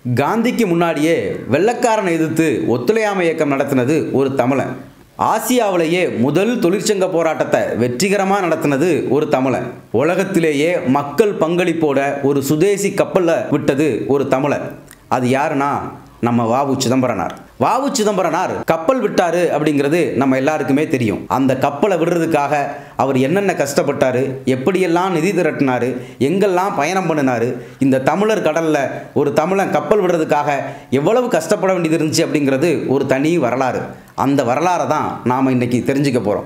காந்திக்கு முன்னாடியே வெள்ளக்காரனை எதிர்த்து ஒத்துழையாமை இயக்கம் நடத்தினது ஒரு தமிழன் ஆசியாவிலேயே முதல் தொழிற்சங்க போராட்டத்தை வெற்றிகரமாக நடத்தினது ஒரு தமிழன் உலகத்திலேயே மக்கள் பங்களிப்போட ஒரு சுதேசி கப்பலில் விட்டது ஒரு தமிழன் அது யாருன்னா நம்ம வாவு சிதம்பரனார் வாவு சிதம்பரனார் கப்பல் விட்டாரு அப்படிங்கிறது நம்ம எல்லாருக்குமே தெரியும் அந்த கப்பலை விடுறதுக்காக அவர் என்னென்ன கஷ்டப்பட்டாரு எப்படியெல்லாம் நிதி திரட்டினாரு எங்கெல்லாம் பயணம் பண்ணினாரு இந்த தமிழர் கடல்ல ஒரு தமிழன் கப்பல் விடுறதுக்காக எவ்வளவு கஷ்டப்பட வேண்டியது இருந்துச்சு அப்படிங்கிறது ஒரு தனி வரலாறு அந்த வரலாறை தான் நாம் இன்னைக்கு தெரிஞ்சுக்க போகிறோம்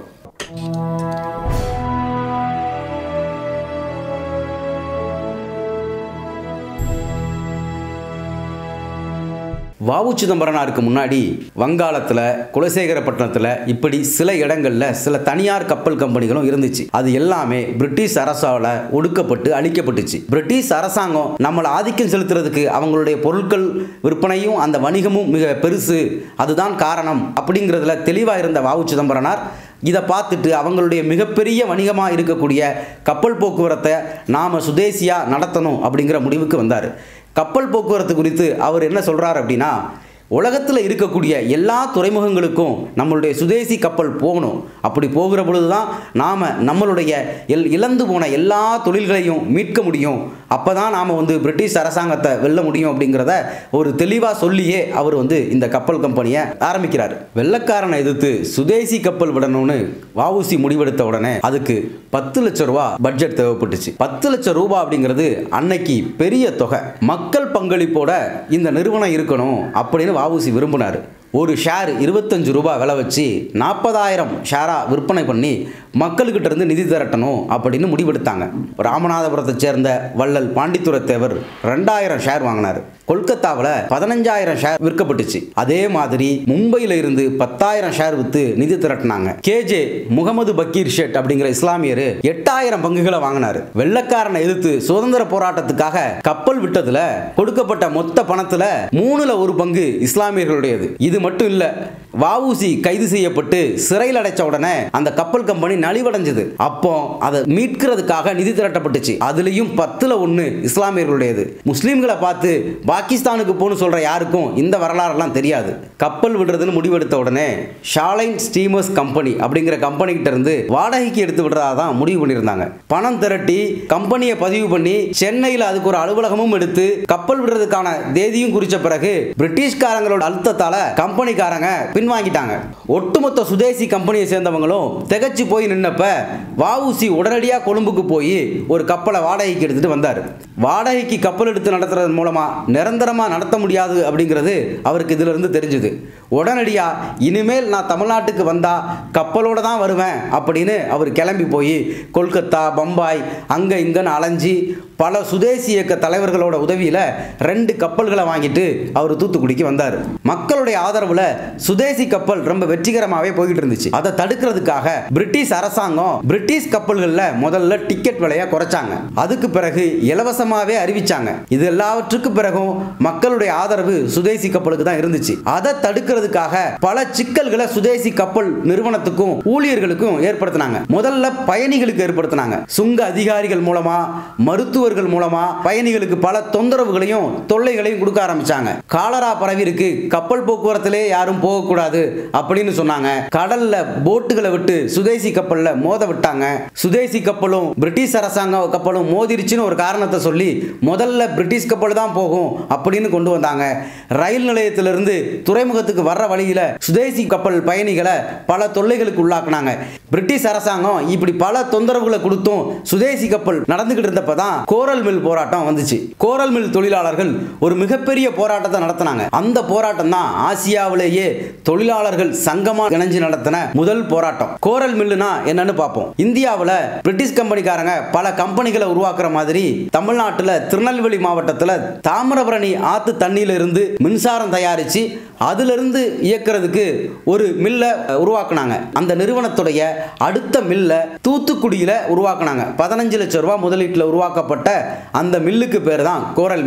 வாவு சிதம்பரனாருக்கு முன்னாடி வங்காளத்தில் குலசேகரப்பட்டினத்தில் இப்படி சில இடங்களில் சில தனியார் கப்பல் கம்பெனிகளும் இருந்துச்சு அது எல்லாமே பிரிட்டிஷ் அரசால ஒடுக்கப்பட்டு அழிக்கப்பட்டுச்சு பிரிட்டிஷ் அரசாங்கம் நம்மளை ஆதிக்கம் செலுத்துறதுக்கு அவங்களுடைய பொருட்கள் விற்பனையும் அந்த வணிகமும் மிக பெருசு அதுதான் காரணம் அப்படிங்கிறதுல தெளிவாக இருந்த வாவு சிதம்பரனார் இதை பார்த்துட்டு அவங்களுடைய மிகப்பெரிய வணிகமாக இருக்கக்கூடிய கப்பல் போக்குவரத்தை நாம் சுதேசியாக நடத்தணும் அப்படிங்கிற முடிவுக்கு வந்தார் கப்பல் போக்குவரத்து குறித்து அவர் என்ன சொல்கிறார் அப்படின்னா உலகத்தில் இருக்கக்கூடிய எல்லா துறைமுகங்களுக்கும் நம்மளுடைய சுதேசி கப்பல் போகணும் அப்படி போகிற பொழுது தான் நாம் நம்மளுடைய எல் இழந்து போன எல்லா தொழில்களையும் மீட்க முடியும் அப்போ தான் நாம் வந்து பிரிட்டிஷ் அரசாங்கத்தை வெல்ல முடியும் அப்படிங்கிறத ஒரு தெளிவாக சொல்லியே அவர் வந்து இந்த கப்பல் கம்பெனியை ஆரம்பிக்கிறார் வெள்ளக்காரனை எதிர்த்து சுதேசி கப்பல் விடணும்னு வஉசி முடிவெடுத்த உடனே அதுக்கு பத்து லட்சம் ரூபா பட்ஜெட் தேவைப்பட்டுச்சு பத்து லட்சம் ரூபாய் அப்படிங்கிறது அன்னைக்கு பெரிய தொகை மக்கள் பங்களிப்போட இந்த நிறுவனம் இருக்கணும் அப்படின்னு வஉசி விரும்பினார் ஒரு ஷேர் இருபத்தஞ்சு ரூபாய் விலை வச்சு நாற்பதாயிரம் ஷேராக விற்பனை பண்ணி மக்கள்கிட்ட இருந்து நிதி திரட்டணும் அப்படின்னு முடிவெடுத்தாங்க ராமநாதபுரத்தை சேர்ந்த வள்ளல் பாண்டித்துரை தேவர் ரெண்டாயிரம் ஷேர் வாங்கினார் கொல்கத்தாவில் பதினஞ்சாயிரம் ஷேர் விற்கப்பட்டுச்சு அதே மாதிரி மும்பையில் இருந்து பத்தாயிரம் ஷேர் விற்று நிதி திரட்டினாங்க கேஜே முகமது பக்கீர் ஷெட் அப்படிங்கிற இஸ்லாமியர் எட்டாயிரம் பங்குகளை வாங்கினார் வெள்ளக்காரனை எதிர்த்து சுதந்திர போராட்டத்துக்காக கப்பல் விட்டதுல கொடுக்கப்பட்ட மொத்த பணத்துல மூணுல ஒரு பங்கு இஸ்லாமியர்களுடையது இது மட்டும் இல்ல வஉசி கைது செய்யப்பட்டு சிறையில் அடைச்ச உடனே அந்த கப்பல் கம்பெனி நலிவடைஞ்சது அப்போ அதை மீட்கிறதுக்காக நிதி திரட்டப்பட்டுச்சு அதுலயும் பத்துல ஒண்ணு இஸ்லாமியர்களுடையது முஸ்லீம்களை பார்த்து பாகிஸ்தானுக்கு போகணும் சொல்ற யாருக்கும் இந்த வரலாறுலாம் தெரியாது கப்பல் விடுறதுன்னு முடிவெடுத்த உடனே ஷாலைன் ஸ்டீமர்ஸ் கம்பெனி அப்படிங்கிற கம்பெனி கிட்ட இருந்து வாடகைக்கு எடுத்து விடுறதா தான் முடிவு பண்ணியிருந்தாங்க பணம் திரட்டி கம்பெனியை பதிவு பண்ணி சென்னையில் அதுக்கு ஒரு அலுவலகமும் எடுத்து கப்பல் விடுறதுக்கான தேதியும் குறிச்ச பிறகு பிரிட்டிஷ்காரங்களோட அழுத்தத்தால கம்பெனிக்காரங்க பின்வாங்கிட்டாங்க ஒட்டுமொத்த சுதேசி கம்பெனியை சேர்ந்தவங்களும் திகச்சு போய் நின்னப்ப வஉசி உடனடியாக கொழும்புக்கு போய் ஒரு கப்பலை வாடகைக்கு எடுத்துட்டு வந்தார் வாடகைக்கு கப்பல் எடுத்து நடத்துறது மூலமா நிரந்தரமாக நடத்த முடியாது அப்படிங்கிறது அவருக்கு இதுல இருந்து தெரிஞ்சுது உடனடியாக இனிமேல் நான் தமிழ்நாட்டுக்கு வந்தா கப்பலோட தான் வருவேன் அப்படின்னு அவர் கிளம்பி போய் கொல்கத்தா பம்பாய் அங்கே இங்கன்னு அலைஞ்சி பல சுதேசி இயக்க தலைவர்களோட உதவியில் ரெண்டு கப்பல்களை வாங்கிட்டு அவர் தூத்துக்குடிக்கு வந்தார் மக்களுடைய ஆதரவில் சுதேசி கப்பல் ரொம்ப வெற்றிகரமாகவே போய்கிட்டு இருந்துச்சு அதை தடுக்கிறதுக்காக பிரிட்டிஷ் அரசாங்கம் பிரிட்டிஷ் கப்பல்களில் முதல்ல டிக்கெட் விலையை குறைச்சாங்க அதுக்கு பிறகு இலவசமாகவே அறிவிச்சாங்க இது எல்லாவற்றுக்கு பிறகும் மக்களுடைய ஆதரவு சுதேசி கப்பலுக்கு தான் இருந்துச்சு அதை தடுக்கிறதுக்காக பல சிக்கல்களை சுதேசி கப்பல் நிறுவனத்துக்கும் ஊழியர்களுக்கும் ஏற்படுத்தினாங்க முதல்ல பயணிகளுக்கு ஏற்படுத்தினாங்க சுங்க அதிகாரிகள் மூலமா மருத்துவர்கள் மூலமா பயணிகளுக்கு பல தொந்தரவுகளையும் தொல்லைகளையும் கொடுக்க ஆரம்பிச்சாங்க காலரா பரவி இருக்கு கப்பல் போக்குவரத்திலே யாரும் போகக்கூடாது அப்படின்னு சொன்னாங்க கடல்ல போட்டுகளை விட்டு சுதேசி கப்பல்ல மோத விட்டாங்க சுதேசி கப்பலும் பிரிட்டிஷ் அரசாங்க கப்பலும் மோதிருச்சுன்னு ஒரு காரணத்தை சொல்லி முதல்ல பிரிட்டிஷ் கப்பல் தான் போகும் அப்படின்னு கொண்டு வந்தாங்க ரயில் நிலையத்திலிருந்து துறைமுகத்துக்கு வர்ற வழியில சுதேசி கப்பல் பயணிகளை பல தொல்லைகளுக்கு உள்ளாக்குனாங்க பிரிட்டிஷ் அரசாங்கம் இப்படி பல தொந்தரவுகளை கொடுத்தும் சுதேசி கப்பல் நடந்துகிட்டு இருந்தப்ப தான் கோரல் மில் போராட்டம் வந்துச்சு கோரல் மில் தொழிலாளர்கள் ஒரு மிகப்பெரிய போராட்டத்தை நடத்தினாங்க அந்த போராட்டம் தான் ஆசியாவிலேயே தொழிலாளர்கள் சங்கமா இணைஞ்சு நடத்தின முதல் போராட்டம் கோரல் மில்லுனா என்னன்னு பார்ப்போம் இந்தியாவில் பிரிட்டிஷ் கம்பெனிக்காரங்க பல கம்பெனிகளை உருவாக்குற மாதிரி தமிழ்நாட்டில் திருநெல்வேலி மாவட்டத்தில் தாமிரபரணி ஆத்து தண்ணியில இருந்து மின்சாரம் தயாரிச்சு அதிலிருந்து இயக்கிறதுக்கு ஒரு மில்லை உருவாக்குனாங்க அந்த நிறுவனத்துடைய அடுத்த மில்லை தூத்துக்குடியில் உருவாக்குனாங்க பதினஞ்சு லட்சம் ரூபாய் முதலீட்டில் உருவாக்கப்பட்ட அந்த மில்லுக்கு பேர் தான் கோரல் மில்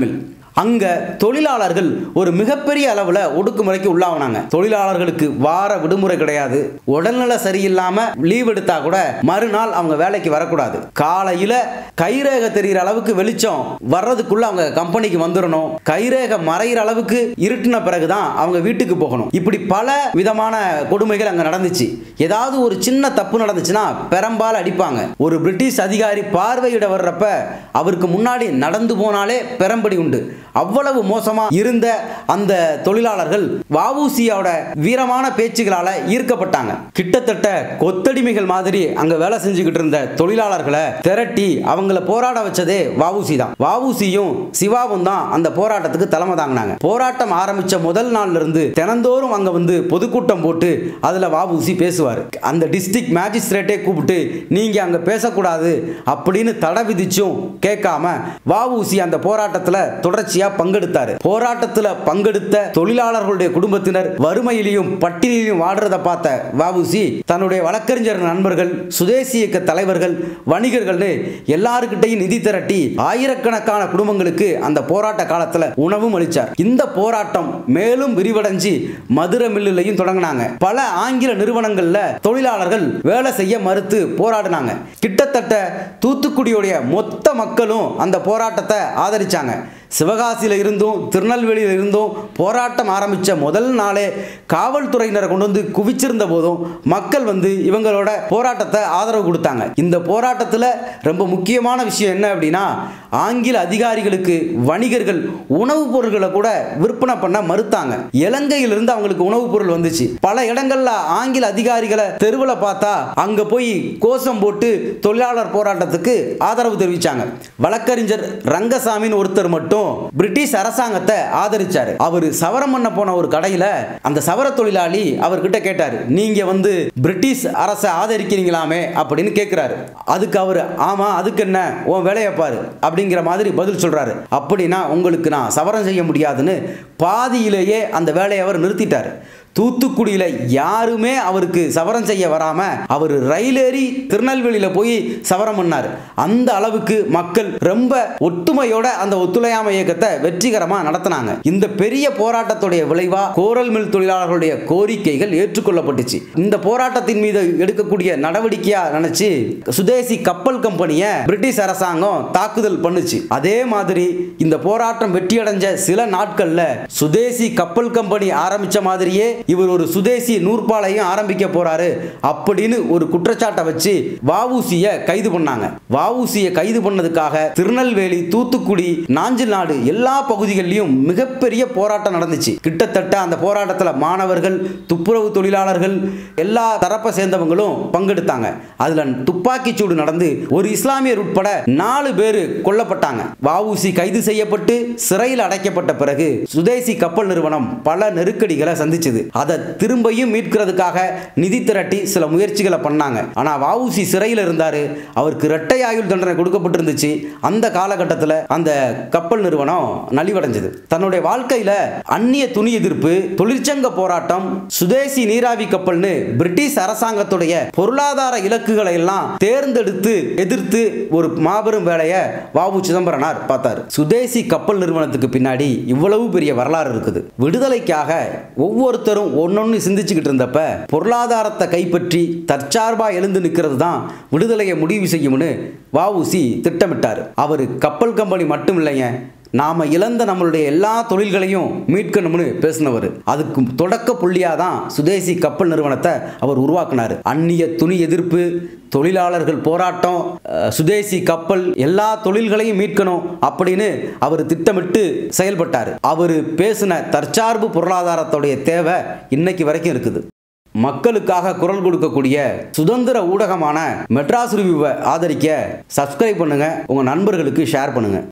அங்க தொழிலாளர்கள் ஒரு மிகப்பெரிய அளவுல ஒடுக்குமுறைக்கு உள்ளாவனாங்க தொழிலாளர்களுக்கு வார விடுமுறை கிடையாது உடல்நல சரியில்லாம லீவ் எடுத்தா கூட மறுநாள் அவங்க வேலைக்கு வரக்கூடாது காலையில கைரேகை தெரிகிற அளவுக்கு வெளிச்சம் வர்றதுக்குள்ள அவங்க கம்பெனிக்கு வந்துடணும் கைரேகை மறைகிற அளவுக்கு இருட்டின பிறகுதான் அவங்க வீட்டுக்கு போகணும் இப்படி பல விதமான கொடுமைகள் அங்க நடந்துச்சு ஏதாவது ஒரு சின்ன தப்பு நடந்துச்சுன்னா பெரம்பால் அடிப்பாங்க ஒரு பிரிட்டிஷ் அதிகாரி பார்வையிட வர்றப்ப அவருக்கு முன்னாடி நடந்து போனாலே பெரம்படி உண்டு அவ்வளவு மோசமா இருந்த அந்த தொழிலாளர்கள் வவுசியோட வீரமான பேச்சுகளால ஈர்க்கப்பட்டாங்க கிட்டத்தட்ட கொத்தடிமைகள் மாதிரி அங்க வேலை செஞ்சுக்கிட்டு இருந்த தொழிலாளர்களை திரட்டி அவங்கள போராட வச்சதே வவுசி தான் வவுசியும் சிவாவும் தான் அந்த போராட்டத்துக்கு தலைமை தாங்கினாங்க போராட்டம் ஆரம்பிச்ச முதல் நாள்ல இருந்து தினந்தோறும் அங்க வந்து பொதுக்கூட்டம் போட்டு அதுல வவுசி பேசுவார் அந்த டிஸ்ட்ரிக்ட் மேஜிஸ்ட்ரேட்டே கூப்பிட்டு நீங்க அங்க பேசக்கூடாது அப்படின்னு தடை விதிச்சும் கேட்காம வவுசி அந்த போராட்டத்துல தொடர்ச்சியா பங்கெடுத்தாரு போராட்டத்துல பங்கெடுத்த தொழிலாளர்களுடைய குடும்பத்தினர் வறுமையிலையும் பட்டினியிலும் வாடுறத பார்த்த வவுசி தன்னுடைய வழக்கறிஞர் நண்பர்கள் சுதேசி இயக்க தலைவர்கள் வணிகர்கள்னு எல்லாருக்கிட்டையும் நிதி திரட்டி ஆயிரக்கணக்கான குடும்பங்களுக்கு அந்த போராட்ட காலத்துல உணவும் அளிச்சார் இந்த போராட்டம் மேலும் விரிவடைஞ்சு மதுரை மில்லுலையும் தொடங்கினாங்க பல ஆங்கில நிறுவனங்கள்ல தொழிலாளர்கள் வேலை செய்ய மறுத்து போராடினாங்க கிட்டத்தட்ட தூத்துக்குடியுடைய மொத்த மக்களும் அந்த போராட்டத்தை ஆதரிச்சாங்க சிவகாசியில் இருந்தும் திருநெல்வேலியில் இருந்தும் போராட்டம் ஆரம்பித்த முதல் நாளே காவல்துறையினரை கொண்டு வந்து குவிச்சிருந்த போதும் மக்கள் வந்து இவங்களோட போராட்டத்தை ஆதரவு கொடுத்தாங்க இந்த போராட்டத்தில் ரொம்ப முக்கியமான விஷயம் என்ன அப்படின்னா ஆங்கில அதிகாரிகளுக்கு வணிகர்கள் உணவுப் பொருட்களை கூட விற்பனை பண்ண மறுத்தாங்க இலங்கையிலிருந்து அவங்களுக்கு உணவுப் பொருள் வந்துச்சு பல இடங்கள்ல ஆங்கில அதிகாரிகளை தெருவில் பார்த்தா அங்க போய் கோஷம் போட்டு தொழிலாளர் போராட்டத்துக்கு ஆதரவு தெரிவிச்சாங்க வழக்கறிஞர் ரங்கசாமின்னு ஒருத்தர் மட்டும் பிரிட்டிஷ் அரசாங்கத்தை ஆதரிச்சாரு அவர் சவரம் பண்ண போன ஒரு கடையில அந்த சவர தொழிலாளி அவர்கிட்ட கேட்டாரு நீங்க வந்து பிரிட்டிஷ் அரசை ஆதரிக்கிறீங்களாமே அப்படின்னு கேட்கிறாரு அதுக்கு அவர் ஆமா அதுக்கு என்ன உன் வேலையை பாரு அப்படிங்கிற மாதிரி பதில் சொல்றாரு அப்படின்னா உங்களுக்கு நான் சவரம் செய்ய முடியாதுன்னு பாதியிலேயே அந்த வேலையை அவர் நிறுத்திட்டார் தூத்துக்குடியில் யாருமே அவருக்கு சவரம் செய்ய வராம அவர் ரயில் ஏறி திருநெல்வேலியில போய் சவரம் பண்ணார் அந்த அளவுக்கு மக்கள் ரொம்ப ஒற்றுமையோட அந்த ஒத்துழையாமை இயக்கத்தை வெற்றிகரமா நடத்தினாங்க இந்த பெரிய போராட்டத்துடைய விளைவா கோரல் மில் தொழிலாளர்களுடைய கோரிக்கைகள் ஏற்றுக்கொள்ளப்பட்டுச்சு இந்த போராட்டத்தின் மீது எடுக்கக்கூடிய நடவடிக்கையா நினைச்சு சுதேசி கப்பல் கம்பெனியை பிரிட்டிஷ் அரசாங்கம் தாக்குதல் பண்ணுச்சு அதே மாதிரி இந்த போராட்டம் வெற்றியடைஞ்ச சில நாட்கள்ல சுதேசி கப்பல் கம்பெனி ஆரம்பிச்ச மாதிரியே இவர் ஒரு சுதேசி நூற்பாலையும் ஆரம்பிக்க போறாரு அப்படின்னு ஒரு குற்றச்சாட்டை வச்சு வவுசிய கைது பண்ணாங்க வவுசிய கைது பண்ணதுக்காக திருநெல்வேலி தூத்துக்குடி நாஞ்சில் நாடு எல்லா பகுதிகளிலும் மிகப்பெரிய போராட்டம் நடந்துச்சு கிட்டத்தட்ட அந்த போராட்டத்தில் மாணவர்கள் துப்புரவு தொழிலாளர்கள் எல்லா தரப்பை சேர்ந்தவங்களும் பங்கெடுத்தாங்க அதுல துப்பாக்கி சூடு நடந்து ஒரு இஸ்லாமியர் உட்பட நாலு பேர் கொல்லப்பட்டாங்க வவுசி கைது செய்யப்பட்டு சிறையில் அடைக்கப்பட்ட பிறகு சுதேசி கப்பல் நிறுவனம் பல நெருக்கடிகளை சந்திச்சது அதை திரும்பியும் மீட்கிறதுக்காக நிதி திரட்டி சில முயற்சிகளை பண்ணாங்க ஆனா வவுசி சிறையில் இருந்தாரு அவருக்கு இரட்டை ஆயுள் தண்டனை கொடுக்கப்பட்டிருந்துச்சு அந்த காலகட்டத்தில் அந்த கப்பல் நிறுவனம் நலிவடைஞ்சது தன்னுடைய வாழ்க்கையில அந்நிய துணி எதிர்ப்பு தொழிற்சங்க போராட்டம் சுதேசி நீராவி கப்பல்னு பிரிட்டிஷ் அரசாங்கத்துடைய பொருளாதார இலக்குகளை எல்லாம் தேர்ந்தெடுத்து எதிர்த்து ஒரு மாபெரும் வேலையை வாவு சிதம்பரனார் பார்த்தார் சுதேசி கப்பல் நிறுவனத்துக்கு பின்னாடி இவ்வளவு பெரிய வரலாறு இருக்குது விடுதலைக்காக ஒவ்வொருத்தரும் ஒன்னொன்னு சிந்திச்சுக்கிட்டு இருந்தப்ப பொருளாதாரத்தை கைப்பற்றி தற்சார்பா எழுந்து நிற்கிறது தான் விடுதலையை முடிவு செய்யும்னு வஉசி திட்டமிட்டார் அவர் கப்பல் கம்பெனி மட்டும் இல்லைங்க நாம இழந்த நம்மளுடைய எல்லா தொழில்களையும் மீட்கணும்னு பேசினவர் அதுக்கு தொடக்க புள்ளியாக தான் சுதேசி கப்பல் நிறுவனத்தை அவர் உருவாக்குனார் அந்நிய துணி எதிர்ப்பு தொழிலாளர்கள் போராட்டம் அஹ், சுதேசி கப்பல் எல்லா தொழில்களையும் மீட்கணும் அப்படின்னு அவர் திட்டமிட்டு செயல்பட்டார் அவர் பேசின தற்சார்பு பொருளாதாரத்துடைய தேவை இன்னைக்கு வரைக்கும் இருக்குது மக்களுக்காக குரல் கொடுக்கக்கூடிய சுதந்திர ஊடகமான மெட்ராஸ் ரிவ்யூவை ஆதரிக்க சப்ஸ்கிரைப் பண்ணுங்க உங்க நண்பர்களுக்கு ஷேர் பண்ணுங்க